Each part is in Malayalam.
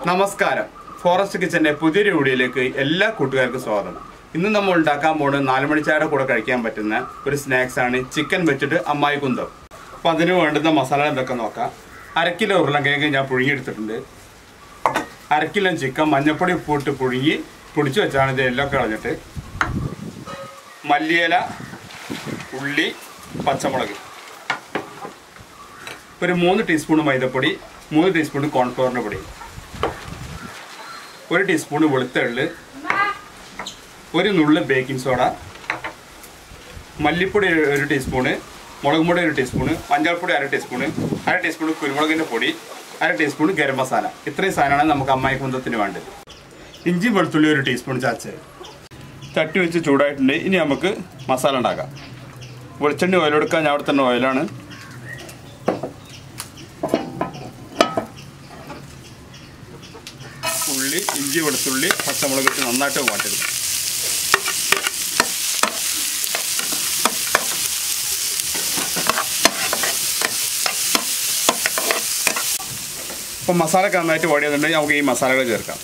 നമസ്കാരം ഫോറസ്റ്റ് കിച്ചന്റെ പുതിയൊരു വീഡിയോയിലേക്ക് എല്ലാ കൂട്ടുകാർക്കും സ്വാഗതം ഇന്ന് നമ്മൾ ഉണ്ടാക്കാൻ പോകുന്നത് നാലുമണിച്ചായുടെ കൂടെ കഴിക്കാൻ പറ്റുന്ന ഒരു സ്നാക്സ് ആണ് ചിക്കൻ വെച്ചിട്ട് അമ്മായി കുന്തം അപ്പോൾ അതിന് വേണ്ടുന്ന മസാല എന്തൊക്കെ നോക്കാം അര കിലോ ഉരുളക്കിഴങ്ങ് ഞാൻ പുഴുങ്ങിയെടുത്തിട്ടുണ്ട് അര കിലോ ചിക്കൻ മഞ്ഞപ്പൊടി ഉപ്പിട്ട് പുഴുങ്ങി പൊടിച്ചു വെച്ചാണ് ഇത് എല്ലാം കളഞ്ഞിട്ട് മല്ലിയില ഉള്ളി പച്ചമുളക് ഒരു മൂന്ന് ടീസ്പൂൺ മൈദപ്പൊടി മൂന്ന് ടീസ്പൂൺ കോൺഫ്ലവറിൻ്റെ പൊടി ഒരു ടീസ്പൂൺ വെളുത്തുള്ളി ഒരു നുള്ള് ബേക്കിംഗ് സോഡ മല്ലിപ്പൊടി ഒരു- ഒരു ടീസ്പൂണ് മുളക് പൊടി ഒരു ടീസ്പൂണ് മഞ്ഞൾപ്പൊടി അര ടീസ്പൂണ് അര ടീസ്പൂൺ കുരുമുളകിൻ്റെ പൊടി അര ടീസ്പൂൺ ഗരം മസാല ഇത്രയും സാധനമാണ് നമുക്ക് അമ്മായി കുന്തത്തിന് വേണ്ടത് ഇഞ്ചി വെളുത്തുള്ളി ഒരു ടീസ്പൂൺ ചാച്ച് ചട്ടി വെച്ച് ചൂടായിട്ടുണ്ട് ഇനി നമുക്ക് മസാല ഉണ്ടാക്കാം വെളിച്ചെണ്ണ ഓയിലെടുക്കാൻ ഞാൻ അവിടെ തന്നെ ഓയിലാണ് ഉള്ളി ഇഞ്ചി വെളുത്തുള്ളി പച്ചമുളക് ഇട്ട് നന്നായിട്ട് വാട്ടെടുക്കും ഇപ്പം മസാലയൊക്കെ നന്നായിട്ട് വാടിയതുണ്ടെങ്കിൽ നമുക്ക് ഈ മസാലകൾ ചേർക്കാം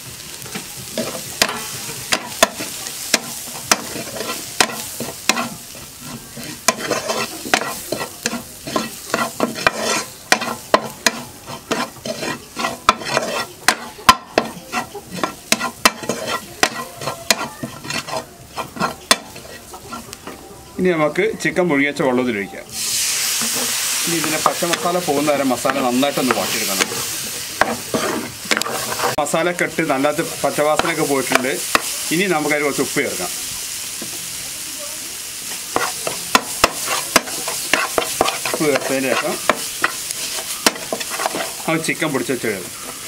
ഇനി നമുക്ക് ചിക്കൻ മുഴുകിയച്ച വെള്ളത്തിലൊഴിക്കാം ഇനി ഇതിൻ്റെ പച്ച മസാല പോകുന്ന വരെ മസാല നന്നായിട്ടൊന്ന് വാട്ടിയെടുക്കണം മസാല കെട്ട് നല്ലാത്ത പച്ചവാസനയൊക്കെ പോയിട്ടുണ്ട് ഇനി നമുക്കതിൽ കുറച്ച് ഉപ്പ് ചേർക്കാം ഉപ്പ് ചേർത്തതിന് ശേഷം ആ ചിക്കൻ പൊടിച്ച് വെച്ച് എഴുതും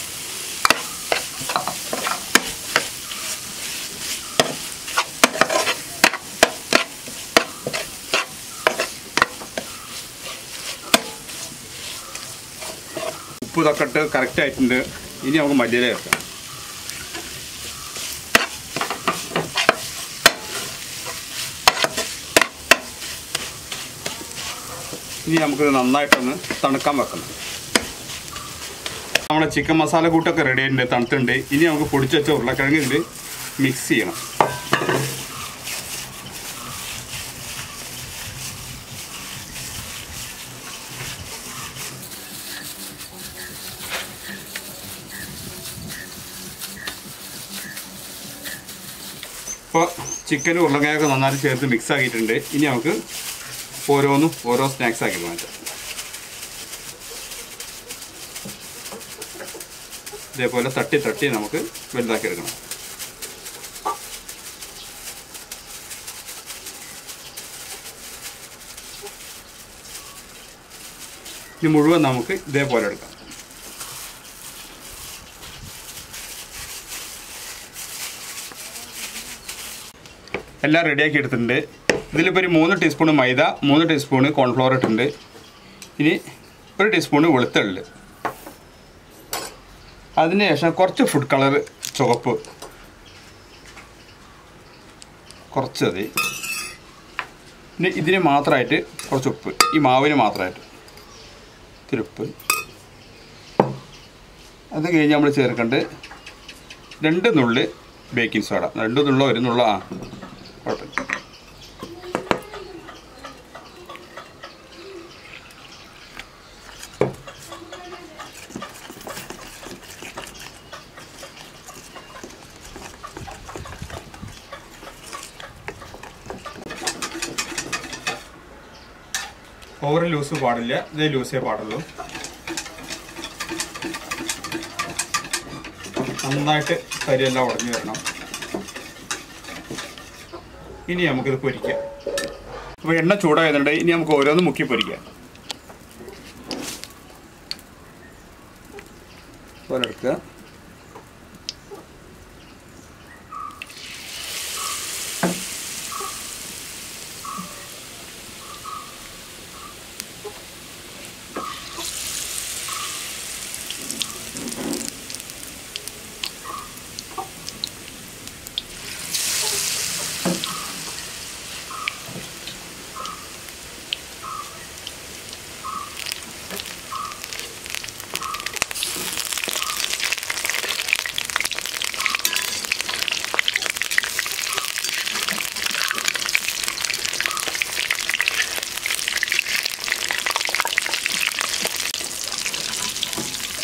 ഉപ്പ് ഇതൊക്കെ ഇട്ട് കറക്റ്റ് ആയിട്ടുണ്ട് ഇനി നമുക്ക് മല്ലിയില ചേർക്കാം ഇനി നമുക്കിത് നന്നായിട്ടൊന്ന് തണുക്കാൻ വെക്കണം നമ്മുടെ ചിക്കൻ മസാല കൂട്ടൊക്കെ റെഡി ആയിട്ടുണ്ട് തണുത്തുണ്ട് ഇനി നമുക്ക് പൊടിച്ച് വെച്ച ഉരുളക്കിഴങ്ങ് ഇതിൽ മിക്സ് ചെയ്യണം ഇപ്പോൾ ചിക്കനും ഉരുളക്കിഴങ്ങൊക്കെ നന്നായിട്ട് ചേർത്ത് മിക്സ് ആക്കിയിട്ടുണ്ട് ഇനി നമുക്ക് ഓരോന്നും ഓരോ സ്നാക്സ് ആക്കി മാറ്റാം ഇതേപോലെ തട്ടി തട്ടി നമുക്ക് വലുതാക്കി എടുക്കണം ഇത് മുഴുവൻ നമുക്ക് ഇതേപോലെ എടുക്കാം എല്ലാം റെഡിയാക്കി എടുത്തിട്ടുണ്ട് ഇതിലിപ്പോൾ ഒരു മൂന്ന് ടീസ്പൂൺ മൈദ മൂന്ന് ടീസ്പൂൺ കോൺഫ്ലവർ ഇട്ടിട്ടുണ്ട് ഇനി ഒരു ടീസ്പൂൺ വെളുത്തുള്ളി അതിനുശേഷം കുറച്ച് ഫുഡ് കളർ ചുവപ്പ് കുറച്ച് മതി ഇനി ഇതിന് മാത്രമായിട്ട് കുറച്ച് ഉപ്പ് ഈ മാവിന് മാത്രമായിട്ട് ഇത്തിരി ഉപ്പ് അത് കഴിഞ്ഞ് നമ്മൾ ചേർക്കേണ്ടത് രണ്ട് നുള്ളി ബേക്കിംഗ് സോഡ രണ്ട് നുള്ള ഒരു നുള്ള ആ കുഴപ്പമില്ല ഓവർ ലൂസ് പാടില്ല ഇതേ ലൂസേ പാടുള്ളൂ നന്നായിട്ട് കരിയെല്ലാം ഉടഞ്ഞു വരണം ഇനി നമുക്കിത് പൊരിക്കാം അപ്പോൾ എണ്ണ ചൂടായതുകൊണ്ട് ഇനി നമുക്ക് ഓരോന്ന് മുക്കി പൊരിക്കാം പോലെ എടുക്കുക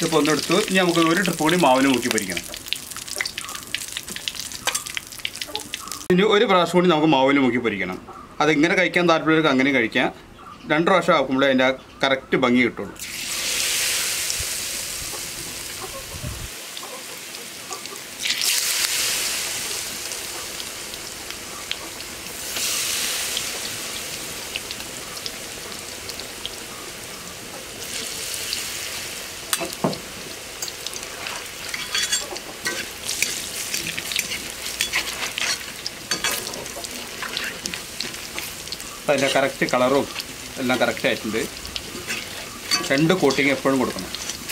ഇപ്പോൾ ഒന്നെടുത്തു ഇനി നമുക്ക് ഒരു ട്രിപ്പ് കൂടി മാവിന് മുക്കി പൊരിക്കണം ഇനി ഒരു പ്രാവശ്യം കൂടി നമുക്ക് മാവിൽ മുക്കി പൊരിക്കണം അതിങ്ങനെ കഴിക്കാൻ താല്പര്യമുള്ളവർക്ക് അങ്ങനെ കഴിക്കാം രണ്ട് പ്രാവശ്യം ആക്കുമ്പോഴേ അതിൻ്റെ കറക്റ്റ് ഭംഗി കിട്ടുള്ളൂ അതിൻ്റെ കറക്റ്റ് കളറും എല്ലാം കറക്റ്റ് ആയിട്ടുണ്ട് രണ്ട് കോട്ടിങ് എപ്പോഴും കൊടുക്കണം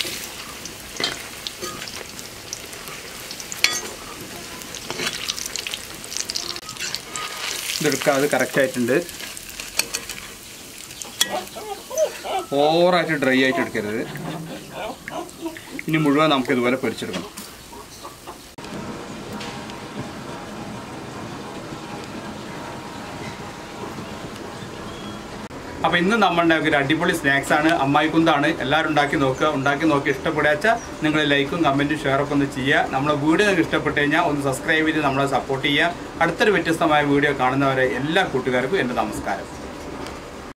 ഇതെടുക്കുക അത് കറക്റ്റ് ആയിട്ടുണ്ട് ഓവറായിട്ട് ഡ്രൈ ആയിട്ട് എടുക്കരുത് ഇനി മുഴുവൻ നമുക്ക് ഇതുപോലെ പൊരിച്ചെടുക്കണം അപ്പോൾ ഇന്ന് നമ്മൾ ഉണ്ടാക്കിയ ഒരു അടിപൊളി സ്നാക്സ് ആണ് അമ്മായിക്കുന്താണ് എല്ലാവരും ഉണ്ടാക്കി നോക്കുക ഉണ്ടാക്കി നോക്കി ഇഷ്ടപ്പെടാച്ചാൽ നിങ്ങൾ ലൈക്കും കമൻറ്റും ഷെയറൊക്കെ ഒന്ന് ചെയ്യുക നമ്മളെ വീഡിയോ നിങ്ങൾക്ക് ഇഷ്ടപ്പെട്ട് കഴിഞ്ഞാൽ ഒന്ന് സബ്സ്ക്രൈബ് ചെയ്ത് നമ്മളെ സപ്പോർട്ട് ചെയ്യുക അടുത്തൊരു വ്യത്യസ്തമായ വീഡിയോ കാണുന്നവരെ എല്ലാ കൂട്ടുകാർക്കും എൻ്റെ നമസ്കാരം